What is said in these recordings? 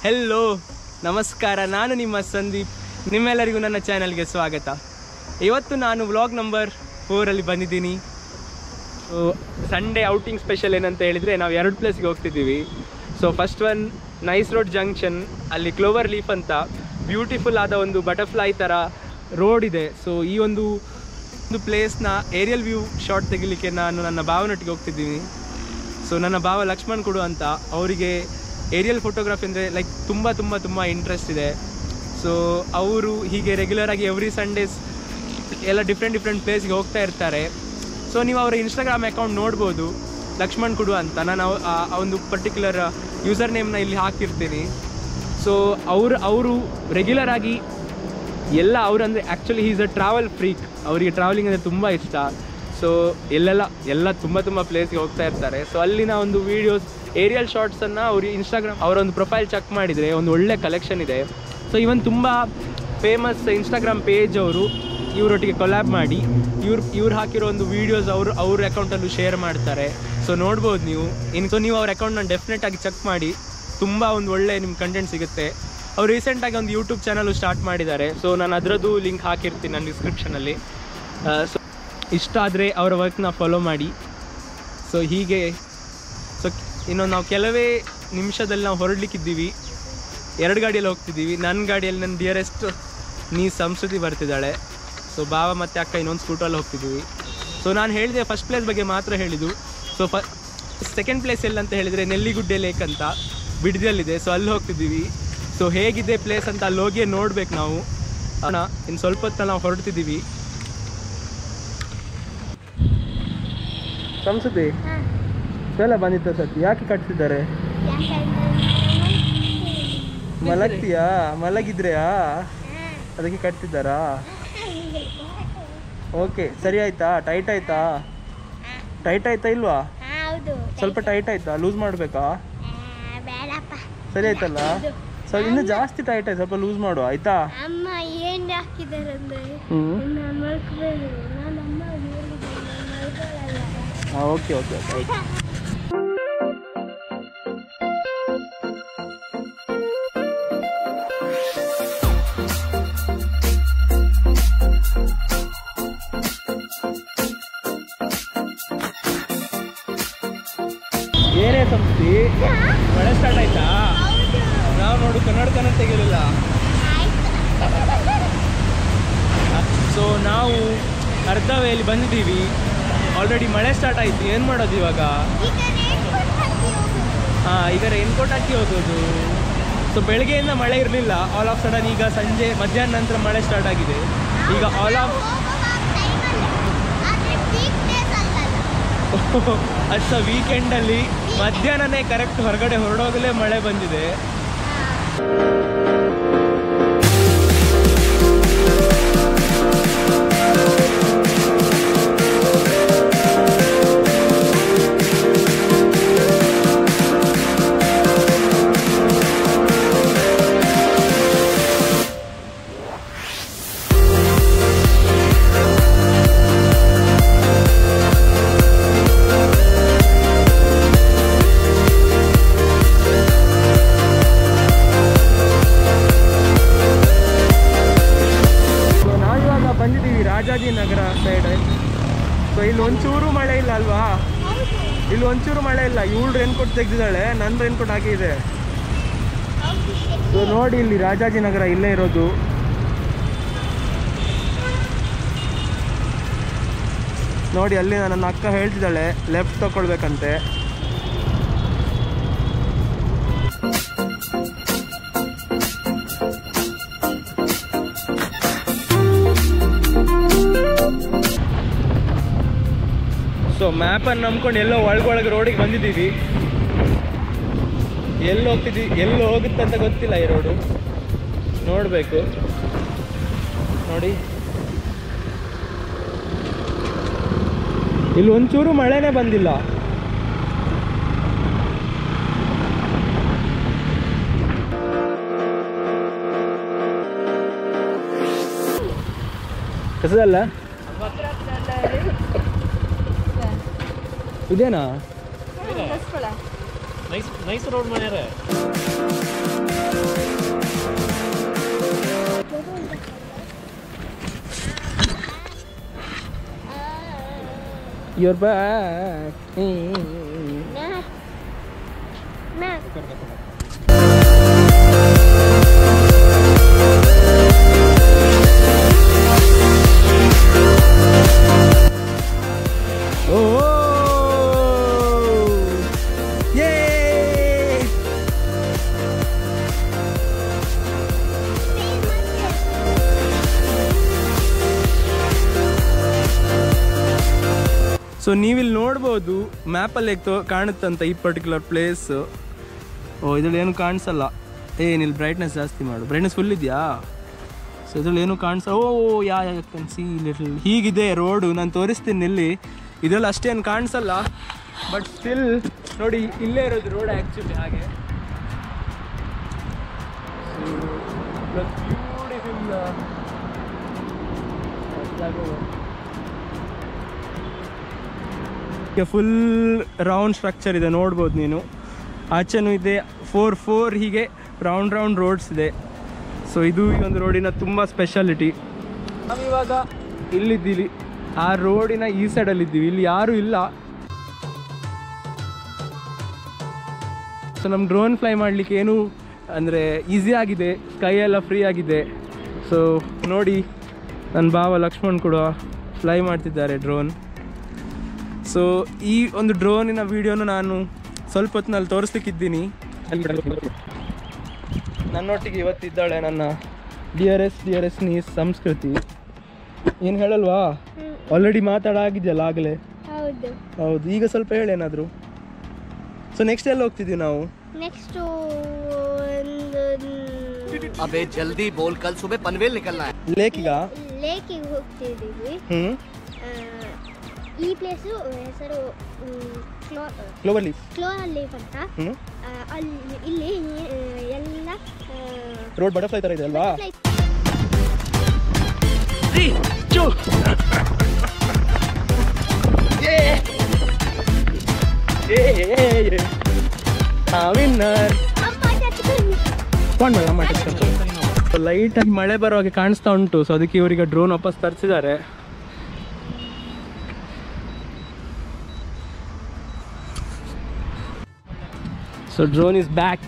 Hello ನಮಸ್ಕಾರ ನಾನು ನಿಮ್ಮ ಸಂದೀಪ್ ನಿಮ್ಮೆಲ್ಲರಿಗೂ ನನ್ನ ಚಾನಲ್ಗೆ ಸ್ವಾಗತ ಇವತ್ತು ನಾನು ವ್ಲಾಗ್ ನಂಬರ್ ಫೋರಲ್ಲಿ ಬಂದಿದ್ದೀನಿ ಸಂಡೇ ಔಟಿಂಗ್ ಸ್ಪೆಷಲ್ ಏನಂತ ಹೇಳಿದರೆ ನಾವು ಎರಡು ಪ್ಲೇಸ್ಗೆ ಹೋಗ್ತಿದ್ದೀವಿ so first one nice road junction ಅಲ್ಲಿ ಕ್ಲೋವರ್ ಲೀಫ್ ಅಂತ ಬ್ಯೂಟಿಫುಲ್ ಆದ ಒಂದು ಬಟರ್ಫ್ಲೈ ಥರ ರೋಡ್ ಇದೆ ಸೊ ಈ ಒಂದು ಒಂದು ಪ್ಲೇಸ್ನ ಏರಿಯಲ್ ವ್ಯೂ ಶಾಟ್ ತೆಗಿಲಿಕ್ಕೆ ನಾನು ನನ್ನ ಭಾವನೊಟ್ಟಿಗೆ ಹೋಗ್ತಿದ್ದೀನಿ ಸೊ ನನ್ನ ಭಾವ ಲಕ್ಷ್ಮಣ್ ಕೊಡು ಅಂತ ಅವರಿಗೆ ಏರಿಯಲ್ ಫೋಟೋಗ್ರಫಿ ಅಂದರೆ ಲೈಕ್ ತುಂಬ ತುಂಬ ತುಂಬ ಇಂಟ್ರೆಸ್ಟ್ ಇದೆ ಸೊ ಅವರು ಹೀಗೆ ರೆಗ್ಯುಲರ್ ಆಗಿ ಎವ್ರಿ ಸಂಡೇಸ್ ಎಲ್ಲ ಡಿಫ್ರೆಂಟ್ ಡಿಫ್ರೆಂಟ್ ಪ್ಲೇಸ್ಗೆ ಹೋಗ್ತಾ ಇರ್ತಾರೆ ಸೊ ನೀವು ಅವರ ಇನ್ಸ್ಟಾಗ್ರಾಮ್ ಅಕೌಂಟ್ ನೋಡ್ಬೋದು ಲಕ್ಷ್ಮಣ್ ಕುಡು ಅಂತ ನಾನು ಅವ್- ಆ ಆ ಒಂದು ಪರ್ಟಿಕ್ಯುಲರ್ ಯೂಸರ್ ನೇಮ್ನ ಇಲ್ಲಿ ಹಾಕಿರ್ತೀನಿ ಸೊ ಅವರು ಅವರು ರೆಗ್ಯುಲರ್ ಆಗಿ ಎಲ್ಲ ಅವರು ಅಂದರೆ actually is a travel freak ಅವರಿಗೆ ಟ್ರಾವೆಲಿಂಗ್ ಅಂದರೆ ತುಂಬ ಇಷ್ಟ ಸೊ ಎಲ್ಲೆಲ್ಲ ಎಲ್ಲ ತುಂಬ ತುಂಬ ಪ್ಲೇಸ್ಗೆ ಹೋಗ್ತಾ ಇರ್ತಾರೆ ಸೊ ಅಲ್ಲಿನ ಒಂದು ವೀಡಿಯೋಸ್ ಏರಿಯಲ್ ಶಾರ್ಟ್ಸನ್ನು ಅವ್ರು ಇನ್ಸ್ಟಾಗ್ರಾಮ್ ಅವರ ಒಂದು ಪ್ರೊಫೈಲ್ ಚೆಕ್ ಮಾಡಿದರೆ ಒಂದು ಒಳ್ಳೆ ಕಲೆಕ್ಷನ್ ಇದೆ ಸೊ ಇವನ್ ತುಂಬ ಫೇಮಸ್ ಇನ್ಸ್ಟಾಗ್ರಾಮ್ ಪೇಜ್ ಅವರು ಇವರೊಟ್ಟಿಗೆ ಕೊಲ್ಯಾಬ್ ಮಾಡಿ ಇವ್ರು ಇವ್ರು ಹಾಕಿರೋ ಒಂದು ವೀಡಿಯೋಸ್ ಅವರು ಅವ್ರ ಅಕೌಂಟಲ್ಲೂ ಶೇರ್ ಮಾಡ್ತಾರೆ ಸೊ ನೋಡ್ಬೋದು ನೀವು ಇನ್ನು ಸೊ ನೀವು ಅವ್ರ ಅಕೌಂಟ್ನ ಡೆಫಿನೆಟ್ ಆಗಿ ಚೆಕ್ ಮಾಡಿ ತುಂಬ ಒಂದು ಒಳ್ಳೆ ನಿಮ್ಮ ಕಂಟೆಂಟ್ ಸಿಗುತ್ತೆ ಅವ್ರು ರೀಸೆಂಟಾಗಿ ಒಂದು ಯೂಟ್ಯೂಬ್ ಚಾನಲು ಸ್ಟಾರ್ಟ್ ಮಾಡಿದ್ದಾರೆ ಸೊ ನಾನು ಅದರದ್ದು ಲಿಂಕ್ ಹಾಕಿರ್ತೀನಿ ನನ್ನ ಡಿಸ್ಕ್ರಿಪ್ಷನಲ್ಲಿ ಸೊ ಇಷ್ಟ ಆದರೆ ಅವರ ವರ್ಕ್ನ ಫಾಲೋ ಮಾಡಿ ಸೊ ಹೀಗೆ ಸೊ ಇನ್ನು ನಾವು ಕೆಲವೇ ನಿಮಿಷದಲ್ಲಿ ನಾವು ಹೊರಡ್ಲಿಕ್ಕಿದ್ದೀವಿ ಎರಡು ಗಾಡಿಯಲ್ಲಿ ಹೋಗ್ತಿದ್ದೀವಿ ನನ್ನ ಗಾಡಿಯಲ್ಲಿ ನನ್ನ ಡಿಯರೆಸ್ಟ್ ನೀ ಸಂಸ್ಕೃತಿ ಬರ್ತಿದ್ದಾಳೆ ಸೊ ಬಾವ ಮತ್ತು ಅಕ್ಕ ಇನ್ನೊಂದು ಸ್ಕೂಟರಲ್ಲಿ ಹೋಗ್ತಿದ್ದೀವಿ ಸೊ ನಾನು ಹೇಳಿದೆ ಫಸ್ಟ್ ಪ್ಲೇಸ್ ಬಗ್ಗೆ ಮಾತ್ರ ಹೇಳಿದ್ದು ಸೊ ಫ ಸೆಕೆಂಡ್ ಪ್ಲೇಸ್ ಎಲ್ಲ ಅಂತ ಹೇಳಿದರೆ ನೆಲ್ಲಿಗುಡ್ಡೆ ಲೇಕ್ ಅಂತ ಬಿಡದಿಯಲ್ಲಿದೆ ಸೊ ಅಲ್ಲಿ ಹೋಗ್ತಿದ್ದೀವಿ ಸೊ ಹೇಗಿದೆ ಪ್ಲೇಸ್ ಅಂತ ಅಲ್ಲಿ ಹೋಗಿಯೇ ನೋಡ್ಬೇಕು ನಾವು ಅಣ್ಣ ಇನ್ನು ಸ್ವಲ್ಪ ಹೊತ್ತಲ್ಲಿ ನಾವು ಹೊರಡ್ತಿದ್ದೀವಿ ಸಂಸ್ಕೃತಿ ಎಲ್ಲ ಬಂದಿತ್ತು ಸತಿ ಯಾಕೆ ಕಟ್ತಿದ್ದಾರೆ ಮಲಗ್ತೀಯಾ ಮಲಗಿದ್ರೆಯಾ ಅದಕ್ಕೆ ಕಟ್ತಿದ್ದಾರಾ ಓಕೆ ಸರಿ ಆಯ್ತಾ ಟೈಟ್ ಆಯ್ತಾ ಟೈಟ್ ಆಯ್ತಾ ಇಲ್ವಾ ಹೌದು ಸ್ವಲ್ಪ ಟೈಟ್ ಆಯ್ತಾ ಲೂಸ್ ಮಾಡಬೇಕಾ ಬೇಡಪ್ಪ ಸರಿ ಆಯ್ತಲ್ಲ ಸ್ವಲ್ಪ ಇನ್ನೂ ಜಾಸ್ತಿ ಟೈಟ್ ಆಯ್ತು ಸ್ವಲ್ಪ ಲೂಸ್ ಮಾಡು ಆಯ್ತಾ ಅಮ್ಮ ಏನ್ ಹಾಕಿದಾರೆ ಅಂದ್ರೆ ಹ್ಞೂ ನಾನು ಮಲ್ಕೋಬೇಡಿ ನಾನು ಅಮ್ಮ ಹೇಳಿದ್ದೀನಿ ಮಲ್ಕೊಳ್ಳಲ್ಲ ಹಾಂ ಓಕೆ ಓಕೆ ಓಕೆ ಆಯ್ತು ಏನೇ ಸಂಸ್ಥಿ ಮಳೆ ಸ್ಟಾರ್ಟ್ ಆಯ್ತಾ ನಾವು ನೋಡು ಕನ್ನಡಕನ ತೆಗಿಲಿಲ್ಲ ಸೊ ನಾವು ಅರ್ಧ ವೇಲಿ ಬಂದಿದ್ದೀವಿ ಆಲ್ರೆಡಿ ಮಳೆ ಸ್ಟಾರ್ಟ್ ಆಯ್ತು ಏನು ಮಾಡೋದು ಇವಾಗ ಹಾಂ ಈಗ ರೈನ್ಕೋಟ್ ಹಾಕಿ ಹೋಗೋದು ಸೊ ಬೆಳಗ್ಗೆಯಿಂದ ಮಳೆ ಇರಲಿಲ್ಲ ಆಲ್ ಆಫ್ ಸಡನ್ ಈಗ ಸಂಜೆ ಮಧ್ಯಾಹ್ನ ನಂತರ ಮಳೆ ಸ್ಟಾರ್ಟ್ ಆಗಿದೆ ಈಗ ಆಲ್ ಆಫ್ ಅಚ್ಚ ವೀಕೆಂಡಲ್ಲಿ ಮಧ್ಯಾಹ್ನನೇ ಕರೆಕ್ಟ್ ಹೊರಗಡೆ ಹೊರಡೋಗಲೇ ಮಳೆ ಬಂದಿದೆ ಸೊ ನಾವಿವಾಗ ಬಂದಿದ್ದೀವಿ ರಾಜಾಜಿನಗರ ಸೈಡ್ ಸೊ ಇಲ್ಲಿ ಒಂಚೂರು ಮಳೆ ಇಲ್ಲ ಅಲ್ವಾ ಇಲ್ಲಿ ಒಂಚೂರು ಮಳೆ ಇಲ್ಲ ಇವಳು ರೇನ್ಕೋಟ್ ತೆಗೆದಿದ್ದಾಳೆ ನನ್ನ ರೇನ್ಕೋಟ್ ಹಾಕಿದೆ ಸೊ ನೋಡಿ ಇಲ್ಲಿ ರಾಜಾಜಿನಗರ ಇಲ್ಲೇ ಇರೋದು ನೋಡಿ ಅಲ್ಲಿ ನನ್ನ ಅಕ್ಕ ಹೇಳ್ತಿದ್ದಾಳೆ ಲೆಫ್ಟ್ ತಗೊಳ್ಬೇಕಂತೆ ಸೊ ಮ್ಯಾಪನ್ನು ನಂಬ್ಕೊಂಡು ಎಲ್ಲೋ ಒಳಗೊಳಗೆ ರೋಡಿಗೆ ಬಂದಿದ್ದೀವಿ ಎಲ್ಲಿ ಹೋಗ್ತಿದ್ದೀವಿ ಎಲ್ಲಿ ಹೋಗುತ್ತೆ ಅಂತ ಗೊತ್ತಿಲ್ಲ ಈ ರೋಡು ನೋಡಬೇಕು ನೋಡಿ ಇಲ್ಲಿ ಒಂಚೂರು ಮಳೆನೇ ಬಂದಿಲ್ಲ ಕಸದಲ್ಲ ಇದೇನಾ ನೈಸ್ ನೈಸ್ ರೋಡ್ ಮಾಡ್ಯಾರ ಯುವರ್ ಬ್ಯಾಕ್ ಮ್ಯಾಕ್ ಮ್ಯಾಕ್ ಓ ಯೇ ಸೊ ನೀವಿಲ್ಲಿ ನೋಡ್ಬೋದು ಮ್ಯಾಪಲ್ಲಿ ಹೇಗೆ ತೋ ಕಾಣುತ್ತಂತ ಈ ಪರ್ಟಿಕ್ಯುಲರ್ ಪ್ಲೇಸ್ ಓ ಇದ್ರಲ್ಲಿ ಏನು ಕಾಣಿಸಲ್ಲ ಏನಿಲ್ಲ ಬ್ರೈಟ್ನೆಸ್ ಜಾಸ್ತಿ ಮಾಡು ಬ್ರೈಟ್ನೆಸ್ ಫುಲ್ ಇದೆಯಾ ಸೊ ಇದ್ರಲ್ಲಿ ಏನು ಕಾಣಿಸ ಓ ಯಾ ಸಿ ಲಿಟಲ್ ಹೀಗಿದೆ ರೋಡು ನಾನು ತೋರಿಸ್ತೀನಿ ಇಲ್ಲಿ ಇದರಲ್ಲಿ ಅಷ್ಟೇನು ಕಾಣಿಸಲ್ಲ ಬಟ್ ಸ್ಟಿಲ್ ನೋಡಿ ಇಲ್ಲೇ ಇರೋದು ರೋಡ್ ಆ್ಯಕ್ಚುಲಿ ಹಾಗೆ ಫುಲ್ ರೌಂಡ್ ಸ್ಟ್ರಕ್ಚರ್ ಇದೆ ನೋಡ್ಬೋದು ನೀನು ಆಚೆನೂ ಇದೆ ಫೋರ್ ಫೋರ್ ಹೀಗೆ ರೌಂಡ್ ರೌಂಡ್ ರೋಡ್ಸ್ ಇದೆ ಸೊ ಇದು ಈ ಒಂದು ರೋಡಿನ ತುಂಬ ಸ್ಪೆಷಾಲಿಟಿ ನಾವಿವಾಗ ಇಲ್ಲಿದ್ದೀವಿ ಆ ರೋಡಿನ ಈ ಸೈಡಲ್ಲಿ ಇದ್ದೀವಿ ಇಲ್ಲಿ ಯಾರೂ ಇಲ್ಲ ಸೊ ನಮ್ಮ ಡ್ರೋನ್ ಫ್ಲೈ ಮಾಡಲಿಕ್ಕೆ ಏನು ಅಂದರೆ ಈಸಿ ಆಗಿದೆ ಸ್ಕೈ ಎಲ್ಲ ಫ್ರೀ ಆಗಿದೆ ಸೊ ನೋಡಿ ನನ್ನ ಭಾವ ಲಕ್ಷ್ಮಣ್ ಕೂಡ ಫ್ಲೈ ಮಾಡ್ತಿದ್ದಾರೆ ಡ್ರೋನ್ ಸೊ ಈ ಒಂದು ಡ್ರೋನಿನ ವಿಡಿಯೋನು ನಾನು ಸ್ವಲ್ಪ ಹೊತ್ತಿನಲ್ಲಿ ತೋರಿಸ್ಲಿಕ್ಕಿದ್ದೀನಿ ನನ್ನೊಟ್ಟಿಗೆ ಇವತ್ತಿದ್ದಾಳೆ ನನ್ನ ಡಿಯರ್ ಎಸ್ ಡಿಯರ್ ಎಸ್ ನೀ ಸಂಸ್ಕೃತಿ ಏನು ಹೇಳಲ್ವಾ ಆಲ್ರೆಡಿ ಮಾತಾಡಾಗಿದೆಯಲ್ಲ ಆಗಲೇ ಹೌದು ಹೌದು ಈಗ ಸ್ವಲ್ಪ ಹೇಳೇನಾದರೂ ಸೊ ನೆಕ್ಸ್ಟ್ ಎಲ್ಲ ಹೋಗ್ತಿದ್ದೀವಿ ನಾವು ನೆಕ್ಸ್ಟ್ ಒಂದು अबे जल्दी बोल कल सुबह पनवेल निकलना है ಲೇಕಿಗ ಲೇಕಿಗೆ ಹೋಗ್ತಿದ್ದೀವಿ ಹ್ಞೂ ಆ, ಈ ಪ್ಲೇಸು ಹೆಸರು ಕ್ಲೋ ಕ್ಲೋವರ್ ಲೀಫ್ ಕ್ಲೋರಲ್ ಲೀಫ್ ಅಂತ ಹ್ಞೂ ಆ, ಅಲ್ಲಿ ಇಲ್ಲಿ ಆ, ಎಲ್ಲ ರೋಡ್ ಬಟರ್ಫ್ಲೈ ಥರ ಇದೆ ಅಲ್ವಾ place ವಿನ್ನರ್ ಅಮ್ಮ ಚಚ್ಕೊಂಡು. ಫೋನ್ ಮಾಡಿ ಅಮ್ಮ ಲೈಟಾಗಿ ಮಳೆ ಬರುವಾಗ ಕಾಣಿಸ್ತಾ ಉಂಟು ಸೊ ಅದಕ್ಕೆ ಇವರಿಗೆ ಡ್ರೋನ್ ವಾಪಸ್ ತರಿಸಿದ್ದಾರೆ so drone is back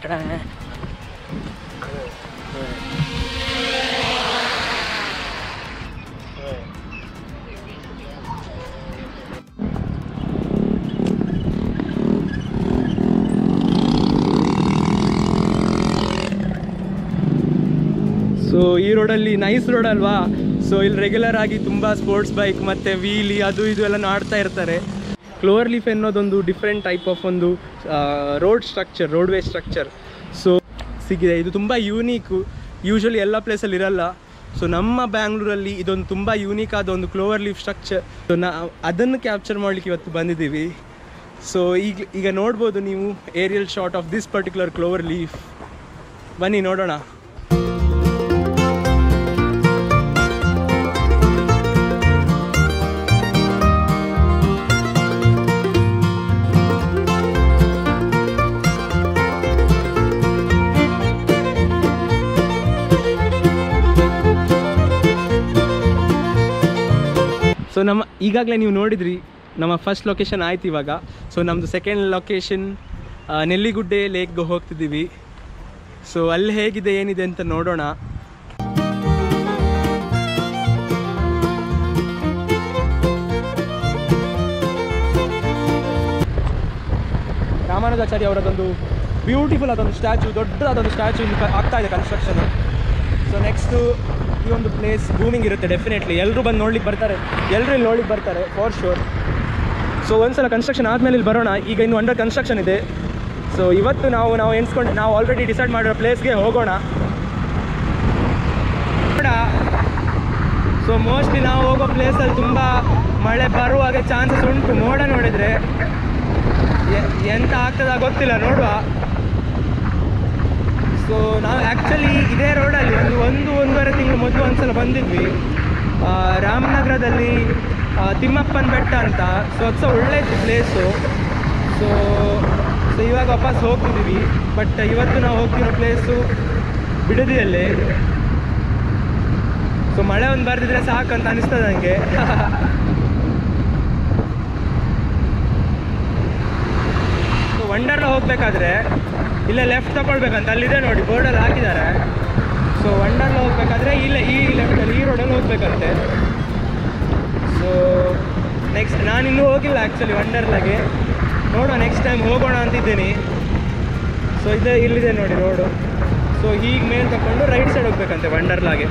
so ಈ ರೋಡಲ್ಲಿ ನೈಸ್ ರೋಡ್ ಅಲ್ವಾ ಸೊ ಇಲ್ಲಿ ರೆಗ್ಯುಲರ್ ಆಗಿ ತುಂಬ ಸ್ಪೋರ್ಟ್ಸ್ ಬೈಕ್ ಮತ್ತು ವೀಲಿ ಅದು ಇದು ಎಲ್ಲ ಆಡ್ತಾ ಇರ್ತಾರೆ ಕ್ಲೋವರ್ ಲೀಫ್ ಅನ್ನೋದೊಂದು ಡಿಫ್ರೆಂಟ್ ಟೈಪ್ ಆಫ್ ಒಂದು road structure roadway structure so ಸಿಗಿದೆ ಇದು ತುಂಬ ಯೂನೀಕು ಯೂಶ್ವಲಿ ಎಲ್ಲ ಪ್ಲೇಸಲ್ಲಿ ಇರಲ್ಲ ಸೊ ನಮ್ಮ ಬ್ಯಾಂಗ್ಳೂರಲ್ಲಿ ಇದೊಂದು ತುಂಬ ಯೂನೀಕ್ ಆದ ಒಂದು ಕ್ಲೋವರ್ ಲೀಫ್ ಸ್ಟ್ರಕ್ಚರ್ ಸೊ ನಾ ಅದನ್ನು ಕ್ಯಾಪ್ಚರ್ ಮಾಡಲಿಕ್ಕೆ ಇವತ್ತು ಬಂದಿದ್ದೀವಿ ಸೊ ಈಗ ಈಗ ನೋಡ್ಬೋದು ನೀವು aerial shot of this particular clover leaf ಬನ್ನಿ ನೋಡೋಣ ಸೊ ನಮ್ಮ ಈಗಾಗಲೇ ನೀವು ನೋಡಿದ್ರಿ ನಮ್ಮ ಫಸ್ಟ್ ಲೊಕೇಶನ್ ಆಯ್ತು ಇವಾಗ ಸೊ ನಮ್ಮದು ಸೆಕೆಂಡ್ ಲೊಕೇಶನ್ ನೆಲ್ಲಿಗುಡ್ಡೆ ಲೇಕ್ಗೆ ಹೋಗ್ತಿದ್ದೀವಿ ಸೊ ಅಲ್ಲಿ ಹೇಗಿದೆ ಏನಿದೆ ಅಂತ ನೋಡೋಣ ರಾಮಾನುಜಾಚಾರ್ಯ ಅವರದೊಂದು ಬ್ಯೂಟಿಫುಲ್ ಆದೊಂದು ಸ್ಟ್ಯಾಚು ದೊಡ್ಡದಾದೊಂದು ಸ್ಟ್ಯಾಚು ಆಗ್ತಾ ಇದೆ ಕನ್ಸ್ಟ್ರಕ್ಷನ್ ಸೊ ನೆಕ್ಸ್ಟು ಈ ಒಂದು ಪ್ಲೇಸ್ ಬೂಮಿಂಗ್ ಇರುತ್ತೆ ಡೆಫಿನೆಟ್ಲಿ ಎಲ್ಲರೂ ಬಂದು ನೋಡ್ಲಿಕ್ಕೆ ಬರ್ತಾರೆ ಎಲ್ಲರೂ ಇಲ್ಲಿ ನೋಡ್ಲಿಕ್ಕೆ ಬರ್ತಾರೆ ಫಾರ್ ಶೋರ್ ಸೊ ಒಂದ್ಸಲ ಕನ್ಸ್ಟ್ರಕ್ಷನ್ ಆದಮೇಲೆ ಇಲ್ಲಿ ಬರೋಣ ಈಗ ಇನ್ನು ಅಂಡರ್ ಕನ್ಸ್ಟ್ರಕ್ಷನ್ ಇದೆ ಸೊ ಇವತ್ತು ನಾವು ನಾವು ಎಣಿಸ್ಕೊಂಡು ನಾವು ಆಲ್ರೆಡಿ ಡಿಸೈಡ್ ಮಾಡಿರೋ ಪ್ಲೇಸ್ಗೆ ಹೋಗೋಣ ಸೊ ಮೋಸ್ಟ್ಲಿ ನಾವು ಹೋಗೋ ಪ್ಲೇಸಲ್ಲಿ ತುಂಬ ಮಳೆ ಬರುವಾಗ ಚಾನ್ಸಸ್ ಉಂಟು ಮೋಡ ನೋಡಿದರೆ ಎ- ಎಂತ ಆಗ್ತದ ಗೊತ್ತಿಲ್ಲ ನೋಡುವ ಸೊ ನಾವು ಆ್ಯಕ್ಚುಲಿ ಇದೇ ರೋಡಲ್ಲಿ ಒಂದು ಒಂದು ಒಂದೂವರೆ ತಿಂಗಳು ಮೊದಲು ಒಂದ್ಸಲ ಬಂದಿದ್ವಿ ಆ, ರಾಮನಗರದಲ್ಲಿ ಆ, ತಿಮ್ಮಪ್ಪನ ಬೆಟ್ಟ ಅಂತ ಸೊ ಅದು ಸಹ ಒಳ್ಳೆ ಪ್ಲೇಸು ಸೊ ಸೊ ಇವಾಗ ವಾಪಸ್ ಹೋಗ್ತಿದ್ದೀವಿ ಬಟ್ ಇವತ್ತು ನಾವು ಹೋಗ್ತಿರೋ ಪ್ಲೇಸು ಬಿಡದಿಯಲ್ಲೇ ಸೊ ಮಳೆ ಒಂದು ಬರ್ದಿದ್ರೆ ಸಾಕು ಅಂತ ಅನಿಸ್ತದೆ ನನಗೆ ವಂಡರ್ಲ ಹೋಗ್ಬೇಕಾದ್ರೆ ಇಲ್ಲೇ ಲೆಫ್ಟ್ ತಗೊಳ್ಬೇಕಂತ ಅಲ್ಲಿದೆ ನೋಡಿ ಬೋರ್ಡಲ್ಲಿ ಹಾಕಿದ್ದಾರೆ ಸೊ ವಂಡರ್ಲ ಹೋಗ್ಬೇಕಾದ್ರೆ ಇಲ್ಲೇ ಈ ಲೆಫ್ಟಲ್ಲಿ ಈ ರೋಡಲ್ಲಿ ಹೋಗ್ಬೇಕಂತೆ ಸೊ ನೆಕ್ಸ್ಟ್ ನಾನು ಇನ್ನೂ ಹೋಗಿಲ್ಲ ಆ್ಯಕ್ಚುಲಿ ವಂಡರ್ಲಾಗೆ ನೋಡೋಣ ನೆಕ್ಸ್ಟ್ ಟೈಮ್ ಹೋಗೋಣ ಅಂತಿದ್ದೀನಿ ಸೊ ಇದೆ ಇಲ್ಲಿದೆ ನೋಡಿ ರೋಡು ಸೊ ಹೀಗೆ ಮೇಲೆ ತಗೊಂಡು ರೈಟ್ ಸೈಡ್ ಹೋಗ್ಬೇಕಂತೆ ವಂಡರ್ಲಾಗೆ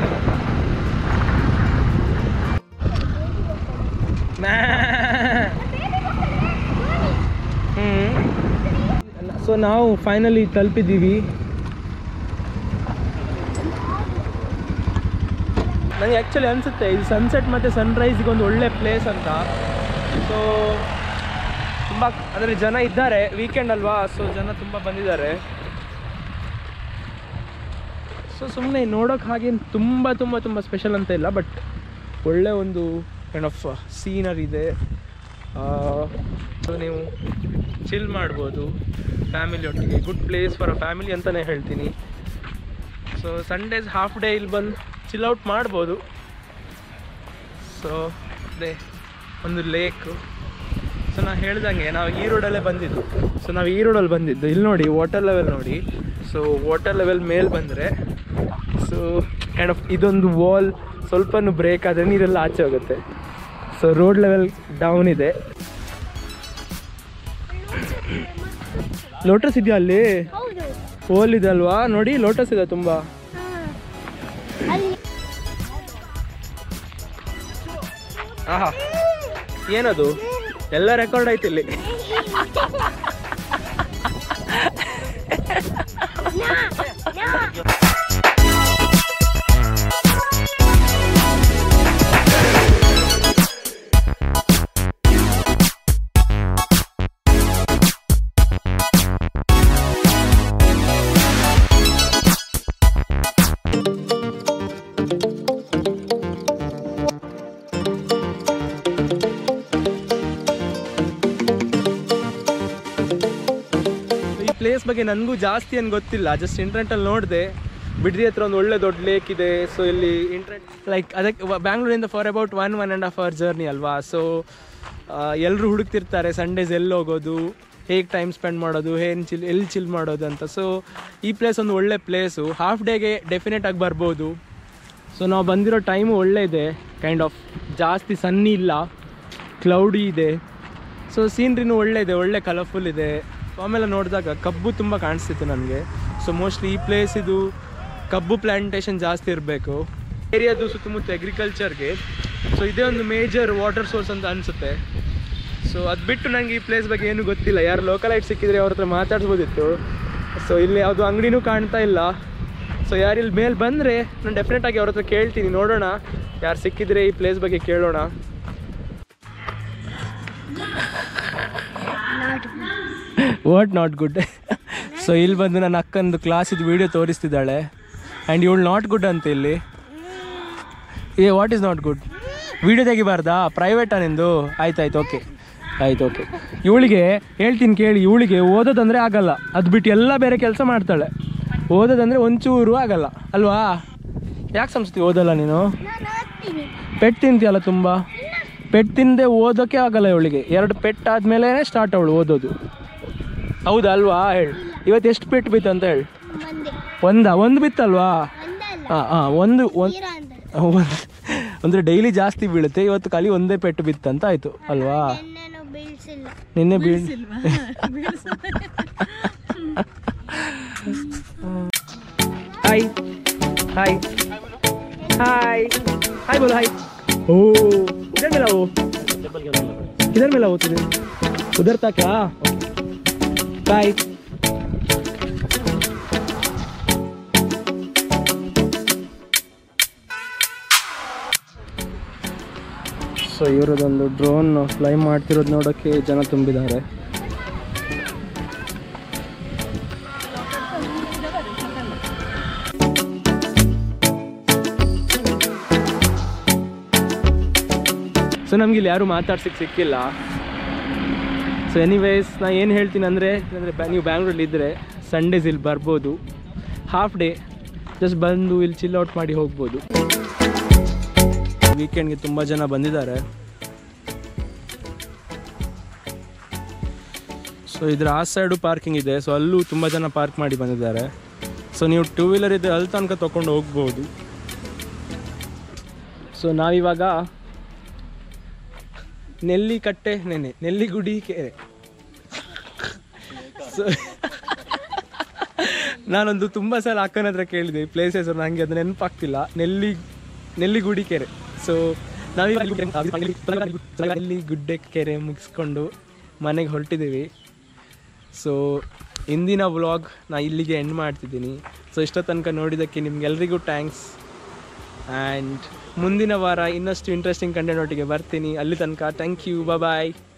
ಹ್ಞೂ ಸೊ ನಾವು ಫೈನಲಿ ತಲುಪಿದ್ದೀವಿ ನನಗೆ ಆ್ಯಕ್ಚುಲಿ ಅನಿಸುತ್ತೆ ಇದು ಸನ್ಸೆಟ್ ಮತ್ತು ಸನ್ರೈಸ್ಗೆ ಒಂದು ಒಳ್ಳೆ ಪ್ಲೇಸ್ ಅಂತ ಸೊ ತುಂಬ ಅಂದರೆ ಜನ ಇದ್ದಾರೆ ವೀಕೆಂಡ್ ಅಲ್ವಾ ಸೊ ಜನ ತುಂಬ ಬಂದಿದ್ದಾರೆ ಸೊ ಸುಮ್ಮನೆ ನೋಡೋಕೆ ಹಾಗೆ ತುಂಬ ತುಂಬ ತುಂಬ ಸ್ಪೆಷಲ್ ಅಂತ ಇಲ್ಲ ಬಟ್ ಒಳ್ಳೆ ಒಂದು ಕೈಂಡ್ ಆಫ್ ಸೀನರ್ ಇದೆ ಸೊ ನೀವು ಚಿಲ್ ಮಾಡ್ಬೋದು ಫ್ಯಾಮಿಲಿ ಒಟ್ಟಿಗೆ good place for a family ಅಂತಲೇ ಹೇಳ್ತೀನಿ ಸೊ ಸಂಡೇಸ್ ಹಾಫ್ ಡೇ ಇಲ್ಲಿ ಬಂದು ಚಿಲ್ ಔಟ್ ಮಾಡ್ಬೋದು ಸೊ ಅದೇ ಒಂದು ಲೇಕು ಸೊ ನಾವು ಹೇಳ್ದಂಗೆ ನಾವು ಈ ರೋಡಲ್ಲೇ ಬಂದಿದ್ದು ಸೊ ನಾವು ಈ ರೋಡಲ್ಲಿ ಬಂದಿದ್ದು ಇಲ್ಲಿ ನೋಡಿ ವಾಟರ್ ಲೆವೆಲ್ ನೋಡಿ ಸೊ ವಾಟರ್ ಲೆವೆಲ್ ಮೇಲೆ ಬಂದರೆ ಸೊ ಕೈಂಡ್ ಆಫ್ ಇದೊಂದು ವಾಲ್ ಸ್ವಲ್ಪನೂ ಬ್ರೇಕ್ ಆದರೆ ನೀರೆಲ್ಲ ಆಚೆ ಹೋಗುತ್ತೆ ಸೊ ರೋಡ್ ಲೆವೆಲ್ ಡೌನ್ ಇದೆ ಲೋಟಸ್ ಇದೆಯಾ ಅಲ್ಲಿ ಹೌದು ಹೋಲ್ ಇದೆ ಅಲ್ವಾ ನೋಡಿ ಲೋಟಸ್ ಇದೆ ತುಂಬ ಹಾ. ಅಲ್ಲಿ ಆಹಾ ಏನದು ಎಲ್ಲ ರೆಕಾರ್ಡ್ ಆಯ್ತು ಇಲ್ಲಿ ಈ ಪ್ಲೇಸ್ ಬಗ್ಗೆ ನನಗೂ ಜಾಸ್ತಿ ಏನು ಗೊತ್ತಿಲ್ಲ ಜಸ್ಟ್ ಇಂಟರ್ನೆಟಲ್ಲಿ ನೋಡಿದೆ ಬಿಡ್ದಿ ಹತ್ರ ಒಂದು ಒಳ್ಳೆ ದೊಡ್ಡ ಲೇಕ್ ಇದೆ ಸೊ ಇಲ್ಲಿ ಇಂಟರ್ನೆಟ್ ಲೈಕ್ ಅದಕ್ಕೆ ಬ್ಯಾಂಗ್ಳೂರಿಂದ for about one one and half hour journey ಅಲ್ವಾ ಸೊ ಎಲ್ಲರೂ ಹುಡುಕ್ತಿರ್ತಾರೆ ಸಂಡೇಸ್ ಎಲ್ಲಿ ಹೋಗೋದು ಹೇಗೆ ಟೈಮ್ ಸ್ಪೆಂಡ್ ಮಾಡೋದು ಏನು ಚಿಲ್ ಎಲ್ಲಿ ಚಿಲ್ ಮಾಡೋದು ಅಂತ ಸೊ ಈ ಪ್ಲೇಸ್ ಒಂದು ಒಳ್ಳೆ ಪ್ಲೇಸು ಹಾಫ್ ಡೇಗೆ ಡೆಫಿನೆಟ್ ಆಗಿ ಬರ್ಬೋದು ಸೊ ನಾವು ಬಂದಿರೋ ಟೈಮು ಒಳ್ಳೆ ಇದೆ ಕೈಂಡ್ ಆಫ್ ಜಾಸ್ತಿ ಸನ್ನಿ ಇಲ್ಲ ಕ್ಲೌಡಿ ಇದೆ ಸೊ ಸೀನ್ರಿನೂ ಒಳ್ಳೆ ಇದೆ ಒಳ್ಳೆ ಕಲರ್ಫುಲ್ ಇದೆ ಆಮೇಲೆ ನೋಡಿದಾಗ ಕಬ್ಬು ತುಂಬ ಕಾಣಿಸ್ತಿತ್ತು ನನಗೆ ಸೊ ಮೋಸ್ಟ್ಲಿ ಈ ಪ್ಲೇಸ್ ಇದು ಕಬ್ಬು ಪ್ಲ್ಯಾಂಟೇಷನ್ ಜಾಸ್ತಿ ಇರಬೇಕು ಏರಿಯಾದು ಸುತ್ತಮುತ್ತ ಅಗ್ರಿಕಲ್ಚರ್ಗೆ ಸೊ ಇದೇ ಒಂದು ಮೇಜರ್ ವಾಟರ್ ಸೋರ್ಸ್ ಅಂತ ಅನಿಸುತ್ತೆ ಸೊ ಅದು ಬಿಟ್ಟು ನನಗೆ ಈ ಪ್ಲೇಸ್ ಬಗ್ಗೆ ಏನೂ ಗೊತ್ತಿಲ್ಲ ಯಾರು ಲೋಕಲೈಟ್ ಸಿಕ್ಕಿದ್ರೆ ಅವ್ರ ಹತ್ರ ಮಾತಾಡ್ಸ್ಬೋದಿತ್ತು ಸೊ ಇಲ್ಲಿ ಯಾವುದು ಅಂಗಡಿನೂ ಕಾಣ್ತಾ ಇಲ್ಲ ಸೊ ಯಾರು ಇಲ್ಲಿ ಮೇಲೆ ಬಂದರೆ ನಾನು ಡೆಫಿನೆಟಾಗಿ ಅವ್ರ ಹತ್ರ ಕೇಳ್ತೀನಿ ನೋಡೋಣ ಯಾರು ಸಿಕ್ಕಿದ್ರೆ ಈ ಪ್ಲೇಸ್ ಬಗ್ಗೆ ಕೇಳೋಣ ವಾಟ್ ನಾಟ್ ಗುಡ್ ಸೊ ಇಲ್ಲಿ ಬಂದು ನನ್ನ ಅಕ್ಕಂದು ಕ್ಲಾಸಿದ್ದು ವಿಡಿಯೋ ತೋರಿಸ್ತಿದ್ದಾಳೆ ಆ್ಯಂಡ್ ಇವಳು ನಾಟ್ ಗುಡ್ ಅಂತ ಇಲ್ಲಿ ಏ what is not good video ತೆಗಿಬಾರ್ದಾ ಪ್ರೈವೇಟಾ ನಿಂದು ಆಯ್ತಾಯ್ತು ಓಕೆ ಆಯ್ತು ಓಕೆ ಇವಳಿಗೆ ಹೇಳ್ತೀನಿ ಕೇಳಿ ಇವಳಿಗೆ ಓದೋದಂದರೆ ಆಗಲ್ಲ ಅದು ಬಿಟ್ಟು ಎಲ್ಲ ಬೇರೆ ಕೆಲಸ ಮಾಡ್ತಾಳೆ ಓದೋದಂದರೆ ಒಂಚೂರು ಆಗಲ್ಲ ಅಲ್ವಾ ಯಾಕೆ ಸಂಸ್ತಿ ಓದಲ್ಲ ನೀನು ನಾನು ಓದ್ತೀನಿ ಪೆಟ್ ತಿಂತೀಯಲ್ಲ ತುಂಬ ಪೆಟ್ ತಿಂದೆ ಓದೋಕ್ಕೆ ಆಗಲ್ಲ ಇವಳಿಗೆ ಎರಡು ಪೆಟ್ ಆದಮೇಲೆ ಸ್ಟಾರ್ಟ್ ಅವಳು ಓದೋದು ಹೌದಾ ಅಲ್ವಾ ಹೇಳಿ ಇವತ್ತು ಎಷ್ಟು ಪೆಟ್ ಬಿತ್ತು ಅಂತ ಹೇಳಿ ಬಂದೆ ಒಂದಾ ಒಂದು ಬಿತ್ತಲ್ವಾ ಒಂದಲ್ಲ ಹಾಂ ಹಾಂ ಒಂದು ಒಂದು ತೀರಾ ಅಂದ್ರೆ ಅಂದರೆ ಡೈಲಿ ಜಾಸ್ತಿ ಬೀಳುತ್ತೆ ಇವತ್ತು ಖಾಲಿ ಒಂದೇ ಪೆಟ್ಟು ಬಿತ್ತಂತ ಆಯಿತು ಅಲ್ವಾ ಎಣ್ಣೆನು ಬೀಳ್ಸಿಲ್ಲ ನಿನ್ನೆ ಬೀಳ್ ಹಾಯ್ ಹಾಯ್ हाय हाय बोलो हाय ओ इधर मिला वो किधर मिला वो तुझे उधर था क्या बाय ಸೊ ಇವರದೊಂದು ಡ್ರೋನ್ ಫ್ಲೈ ಮಾಡ್ತಿರೋದು ನೋಡೋಕ್ಕೆ ಜನ ತುಂಬಿದ್ದಾರೆ ಸೊ ನಮ್ಗೆ ಇಲ್ಲಿ ಯಾರು ಮಾತಾಡ್ಸಕ್ಕೆ ಸಿಕ್ಕಿಲ್ಲ ಸೊ ಎನಿವೇಸ್ ನಾ ಏನು ಹೇಳ್ತೀನಿ ಅಂದರೆ ಅಂದರೆ ಬ್ಯಾ ನೀವು ಬ್ಯಾಂಗ್ಳೂರಲ್ಲಿ ಇದ್ದರೆ ಸಂಡೇಸ್ ಇಲ್ಲಿ ಬರ್ಬೋದು ಹಾಫ್ ಡೇ ಜಸ್ಟ್ ಬಂದು ಇಲ್ಲಿ ಚಿಲ್ ಔಟ್ ಮಾಡಿ ಹೋಗ್ಬೋದು ವೀಕೆಂಡ್ಗೆ ತುಂಬ ಜನ ಬಂದಿದ್ದಾರೆ ಸೊ ಸೊ ಇದ್ರ ಆ ಸೈಡು ಪಾರ್ಕಿಂಗ್ ಇದೆ ಸೊ ಅಲ್ಲೂ ತುಂಬ ಜನ ಪಾರ್ಕ್ ಮಾಡಿ ಬಂದಿದ್ದಾರೆ ಸೊ ನೀವು ಟೂ ವೀಲರ್ ಇದೆ ಅಲ್ಲಿ ತನಕ ತೊಗೊಂಡು ಹೋಗ್ಬೋದು ಸೊ ನಾವಿವಾಗ ನೆಲ್ಲಿಕಟ್ಟೆ ನೆನೆ ನೆಲ್ಲಿಗುಡಿ ಕೆರೆ ಸೊ ನಾನೊಂದು ತುಂಬ ಸಲ ಅಕ್ಕನ ಹತ್ರ ಕೇಳಿದೆ ಪ್ಲೇಸ್ ಹೆಸರು ನನಗೆ ಅದು ನೆನಪಾಗ್ತಿಲ್ಲ ನೆಲ್ಲಿ ನೆಲ್ಲಿಗುಡಿ ಕೆರೆ ಸೊ ನಾವೀಗ ನೆಲ್ಲಿ ಗುಡ್ಡೆ ಕೆರೆ ಮುಗಿಸ್ಕೊಂಡು ಮನೆಗೆ ಹೊರಟಿದ್ದೀವಿ ಸೊ ಇಂದಿನ ವ್ಲಾಗ್ ನಾ ಇಲ್ಲಿಗೆ ಎಂಡ್ ಮಾಡ್ತಿದ್ದೀನಿ ಸೊ ಇಷ್ಟೋ ತನಕ ನೋಡಿದ್ದಕ್ಕೆ ನಿಮ್ಗೆಲ್ರಿಗೂ ಥ್ಯಾಂಕ್ಸ್ ಆ್ಯಂಡ್ ಮುಂದಿನ ವಾರ ಇನ್ನಷ್ಟು ಇಂಟ್ರೆಸ್ಟಿಂಗ್ ಕಂಟೆಂಟ್ ಒಟ್ಟಿಗೆ ಬರ್ತೀನಿ ಅಲ್ಲಿ ತನಕ ಥ್ಯಾಂಕ್ ಯು ಬಾಯ್